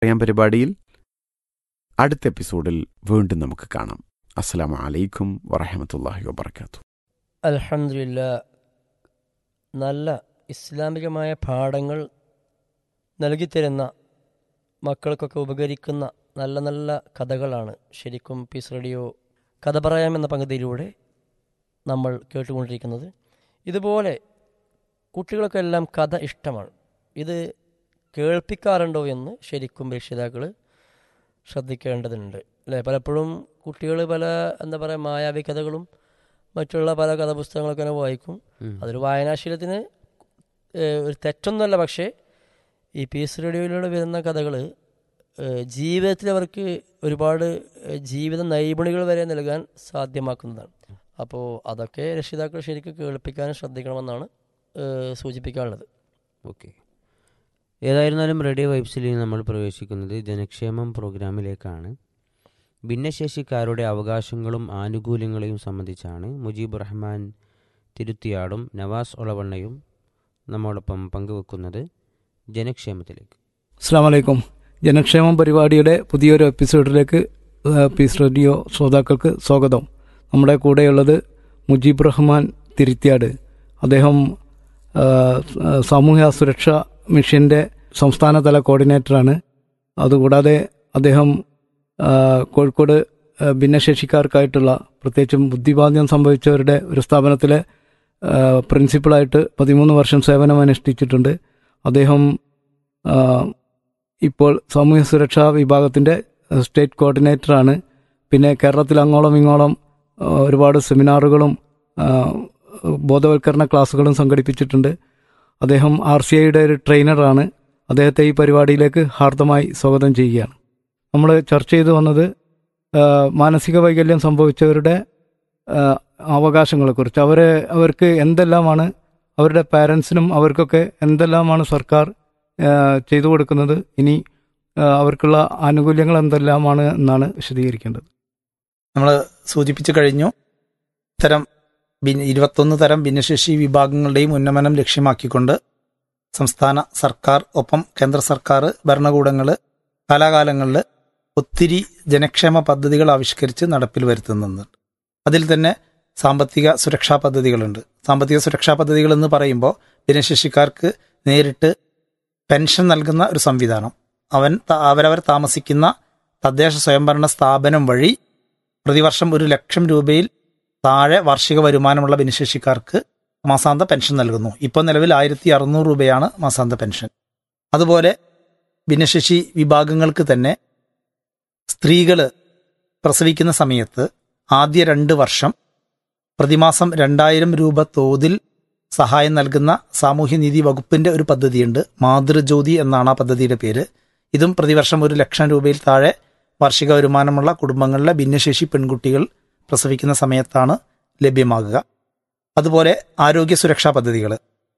പറയാൻ പരിപാടിയിൽ അടുത്ത എപ്പിസോഡിൽ വീണ്ടും നമുക്ക് കാണാം അസ്സലാമു അലൈക്കും വറഹമത്തല്ലാഹി വബർക്കാത്തു അൽഹംദുലില്ല നല്ല ഇസ്ലാമികമായ പാഠങ്ങൾ നൽകിത്തരുന്ന മക്കൾക്കൊക്കെ ഉപകരിക്കുന്ന നല്ല നല്ല കഥകളാണ് ശരിക്കും പീസ് റേഡിയോ കഥ പറയാം എന്ന പങ്കുതിയിലൂടെ നമ്മൾ കേട്ടുകൊണ്ടിരിക്കുന്നത് ഇതുപോലെ കുട്ടികൾക്കെല്ലാം കഥ ഇഷ്ടമാണ് ഇത് കേൾപ്പിക്കാറുണ്ടോ എന്ന് ശരിക്കും രക്ഷിതാക്കൾ ശ്രദ്ധിക്കേണ്ടതുണ്ട് അല്ലേ പലപ്പോഴും കുട്ടികൾ പല എന്താ പറയുക മായാവി കഥകളും മറ്റുള്ള പല കഥാപുസ്തകങ്ങളൊക്കെ തന്നെ വായിക്കും അതൊരു വായനാശീലത്തിന് ഏഹ്, ഒരു തെറ്റൊന്നുമല്ല പക്ഷേ ഈ പീസ് റേഡിയോയിലൂടെ വരുന്ന കഥകൾ ജീവിതത്തിൽ അവർക്ക് ഒരുപാട് ഏഹ്, ജീവിത നൈപുണികൾ വരെ നൽകാൻ സാധ്യമാക്കുന്നതാണ് അപ്പോൾ അതൊക്കെ രക്ഷിതാക്കൾ ശരിക്കും കേൾപ്പിക്കാനും ശ്രദ്ധിക്കണമെന്നാണ് ഏഹ്, സൂചിപ്പിക്കാനുള്ളത് ഓക്കെ ഏതായിരുന്നാലും റേഡിയോ വൈബ്സിൽ നമ്മൾ പ്രവേശിക്കുന്നത് ജനക്ഷേമം പ്രോഗ്രാമിലേക്കാണ് ഭിന്നശേഷിക്കാരുടെ അവകാശങ്ങളും ആനുകൂല്യങ്ങളെയും സംബന്ധിച്ചാണ് മുജീബ് റഹ്മാൻ തിരുത്തിയാടും നവാസ് ഒളവണ്ണയും നമ്മോടൊപ്പം പങ്കുവെക്കുന്നത് ജനക്ഷേമത്തിലേക്ക് അസ്സാം വലൈക്കും ജനക്ഷേമം പരിപാടിയുടെ പുതിയൊരു എപ്പിസോഡിലേക്ക് ഏഹ്, പീസ് റേഡിയോ ശ്രോതാക്കൾക്ക് സ്വാഗതം നമ്മുടെ കൂടെയുള്ളത് മുജീബ് റഹ്മാൻ തിരുത്തിയാട് അദ്ദേഹം ഏഹ്, ഏഹ്, സാമൂഹ്യ സുരക്ഷാ മിഷന്റെ സംസ്ഥാനതല കോർഡിനേറ്ററാണ് അതുകൂടാതെ അദ്ദേഹം ഏഹ്, കോഴിക്കോട് ഏഹ്, ഭിന്നശേഷിക്കാർക്കായിട്ടുള്ള പ്രത്യേകിച്ചും ബുദ്ധിബാധ്യം സംഭവിച്ചവരുടെ ഒരു സ്ഥാപനത്തിലെ ഏഹ്, പ്രിൻസിപ്പളായിട്ട് പതിമൂന്ന് വർഷം സേവനം അനുഷ്ഠിച്ചിട്ടുണ്ട് അദ്ദേഹം ഏഹ്, ഇപ്പോൾ സാമൂഹ്യ സുരക്ഷാ വിഭാഗത്തിൻ്റെ ഏഹ്, സ്റ്റേറ്റ് കോർഡിനേറ്ററാണ് പിന്നെ കേരളത്തിൽ അങ്ങോളം ഇങ്ങോളം ഏഹ്, ഒരുപാട് സെമിനാറുകളും ഏഹ്, ബോധവൽക്കരണ ക്ലാസ്സുകളും സംഘടിപ്പിച്ചിട്ടുണ്ട് അദ്ദേഹം ആർ സി ഐയുടെ ഒരു ട്രെയിനറാണ് അദ്ദേഹത്തെ ഈ പരിപാടിയിലേക്ക് ഹാർദമായി സ്വാഗതം ചെയ്യുകയാണ് നമ്മൾ ചർച്ച ചെയ്തു വന്നത് ഏഹ്, മാനസിക വൈകല്യം സംഭവിച്ചവരുടെ ഏഹ്, അവകാശങ്ങളെക്കുറിച്ച് അവരെ അവർക്ക് എന്തെല്ലാമാണ് അവരുടെ പാരൻസിനും അവർക്കൊക്കെ എന്തെല്ലാമാണ് സർക്കാർ ഏഹ്, ചെയ്തു കൊടുക്കുന്നത് ഇനി ഏഹ്, അവർക്കുള്ള ആനുകൂല്യങ്ങൾ എന്തെല്ലാമാണ് എന്നാണ് വിശദീകരിക്കേണ്ടത് നമ്മൾ സൂചിപ്പിച്ചു കഴിഞ്ഞു ഇത്തരം ഭിന്ന- ഇരുപത്തൊന്ന് തരം ഭിന്നശേഷി വിഭാഗങ്ങളുടെയും ഉന്നമനം ലക്ഷ്യമാക്കിക്കൊണ്ട് സംസ്ഥാന സർക്കാർ ഒപ്പം കേന്ദ്ര സർക്കാർ ഭരണകൂടങ്ങൾ കാലാകാലങ്ങളിൽ ഒത്തിരി ജനക്ഷേമ പദ്ധതികൾ ആവിഷ്കരിച്ച് നടപ്പിൽ വരുത്തുന്നുണ്ട് അതിൽ തന്നെ സാമ്പത്തിക സുരക്ഷാ പദ്ധതികളുണ്ട് സാമ്പത്തിക സുരക്ഷാ പദ്ധതികൾ എന്ന് പറയുമ്പോൾ ഭിന്നശേഷിക്കാർക്ക് നേരിട്ട് പെൻഷൻ നൽകുന്ന ഒരു സംവിധാനം അവൻ ത- അവരവർ താമസിക്കുന്ന തദ്ദേശ സ്വയംഭരണ സ്ഥാപനം വഴി പ്രതിവർഷം ഒരു ലക്ഷം രൂപയിൽ താഴെ വാർഷിക വരുമാനമുള്ള ഭിന്നശേഷിക്കാർക്ക് മാസാന്ത പെൻഷൻ നൽകുന്നു ഇപ്പോൾ നിലവിൽ ആയിരത്തി അറുന്നൂറ് രൂപയാണ് മാസാന്ത പെൻഷൻ അതുപോലെ ഭിന്നശേഷി വിഭാഗങ്ങൾക്ക് തന്നെ സ്ത്രീകൾ പ്രസവിക്കുന്ന സമയത്ത് ആദ്യ രണ്ട് വർഷം പ്രതിമാസം രണ്ടായിരം രൂപ തോതിൽ സഹായം നൽകുന്ന സാമൂഹ്യനീതി വകുപ്പിന്റെ ഒരു പദ്ധതിയുണ്ട് മാതൃജ്യോതി എന്നാണ് ആ പദ്ധതിയുടെ പേര് ഇതും പ്രതിവർഷം ഒരു ലക്ഷം രൂപയിൽ താഴെ വാർഷിക വരുമാനമുള്ള കുടുംബങ്ങളിലെ ഭിന്നശേഷി പെൺകുട്ടികൾ പ്രസവിക്കുന്ന സമയത്താണ് ലഭ്യമാകുക അതുപോലെ ആരോഗ്യ സുരക്ഷാ പദ്ധതികൾ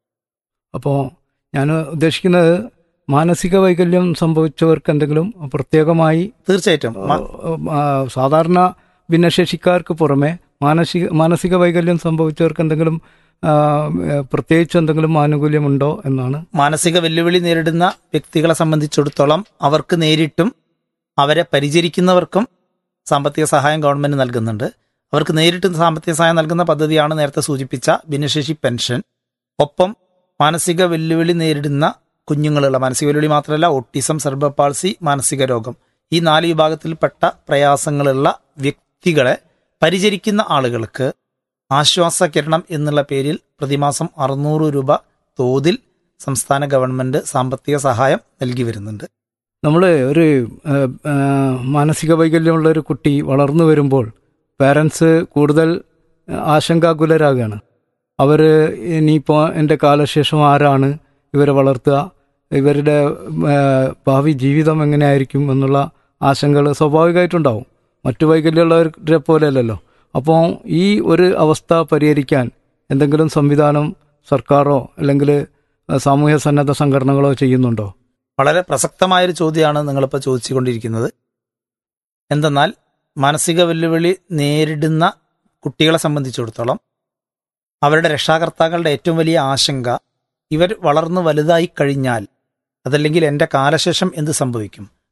അപ്പോൾ ഞാൻ ഉദ്ദേശിക്കുന്നത് മാനസിക വൈകല്യം സംഭവിച്ചവർക്ക് എന്തെങ്കിലും പ്രത്യേകമായി തീർച്ചയായിട്ടും മ- ആ, സാധാരണ ഭിന്നശേഷിക്കാർക്ക് പുറമെ മാനസിക മാനസിക വൈകല്യം സംഭവിച്ചവർക്ക് എന്തെങ്കിലും ആ, പ്രത്യേകിച്ച് എന്തെങ്കിലും ആനുകൂല്യമുണ്ടോ എന്നാണ് മാനസിക വെല്ലുവിളി നേരിടുന്ന വ്യക്തികളെ സംബന്ധിച്ചിടത്തോളം അവർക്ക് നേരിട്ടും അവരെ പരിചരിക്കുന്നവർക്കും സാമ്പത്തിക സഹായം ഗവൺമെന്റ് നൽകുന്നുണ്ട് അവർക്ക് നേരിട്ട് സാമ്പത്തിക സഹായം നൽകുന്ന പദ്ധതിയാണ് നേരത്തെ സൂചിപ്പിച്ച ഭിന്നശേഷി പെൻഷൻ ഒപ്പം മാനസിക വെല്ലുവിളി നേരിടുന്ന കുഞ്ഞുങ്ങളുള്ള മാനസിക വെല്ലുവിളി മാത്രമല്ല ഓട്ടിസം സെർബപ്പാൾസി മാനസിക രോഗം ഈ നാല് വിഭാഗത്തിൽപ്പെട്ട പ്രയാസങ്ങളുള്ള വ്യക്തികളെ പരിചരിക്കുന്ന ആളുകൾക്ക് ആശ്വാസ കിരണം എന്നുള്ള പേരിൽ പ്രതിമാസം അറുന്നൂറ് രൂപ തോതിൽ സംസ്ഥാന ഗവൺമെന്റ് സാമ്പത്തിക സഹായം നൽകി വരുന്നുണ്ട് നമ്മൾ ഒരു ആ, ആ, മാനസിക വൈകല്യമുള്ള ഒരു കുട്ടി വളർന്നു വരുമ്പോൾ പാരൻസ് കൂടുതൽ ആശങ്കാകുലരാകുകയാണ് അവർ ഇനിയിപ്പോൾ എൻ്റെ കാലശേഷം ആരാണ് ഇവരെ വളർത്തുക ഇവരുടെ ആ, ഭാവി ജീവിതം എങ്ങനെയായിരിക്കും എന്നുള്ള ആശങ്കകൾ സ്വാഭാവികമായിട്ടുണ്ടാവും മറ്റു വൈകല്യമുള്ളവരെ പോലെയല്ലല്ലോ അപ്പോൾ ഈ ഒരു അവസ്ഥ പരിഹരിക്കാൻ എന്തെങ്കിലും സംവിധാനം സർക്കാരോ അല്ലെങ്കിൽ സാമൂഹ്യ സന്നദ്ധ സംഘടനകളോ ചെയ്യുന്നുണ്ടോ വളരെ പ്രസക്തമായൊരു ചോദ്യമാണ് നിങ്ങളിപ്പോൾ ചോദിച്ചുകൊണ്ടിരിക്കുന്നത് എന്തെന്നാൽ മാനസിക വെല്ലുവിളി നേരിടുന്ന കുട്ടികളെ സംബന്ധിച്ചിടത്തോളം അവരുടെ രക്ഷാകർത്താക്കളുടെ ഏറ്റവും വലിയ ആശങ്ക ഇവർ വളർന്നു വലുതായി കഴിഞ്ഞാൽ അതല്ലെങ്കിൽ എൻ്റെ കാലശേഷം എന്ത് സംഭവിക്കും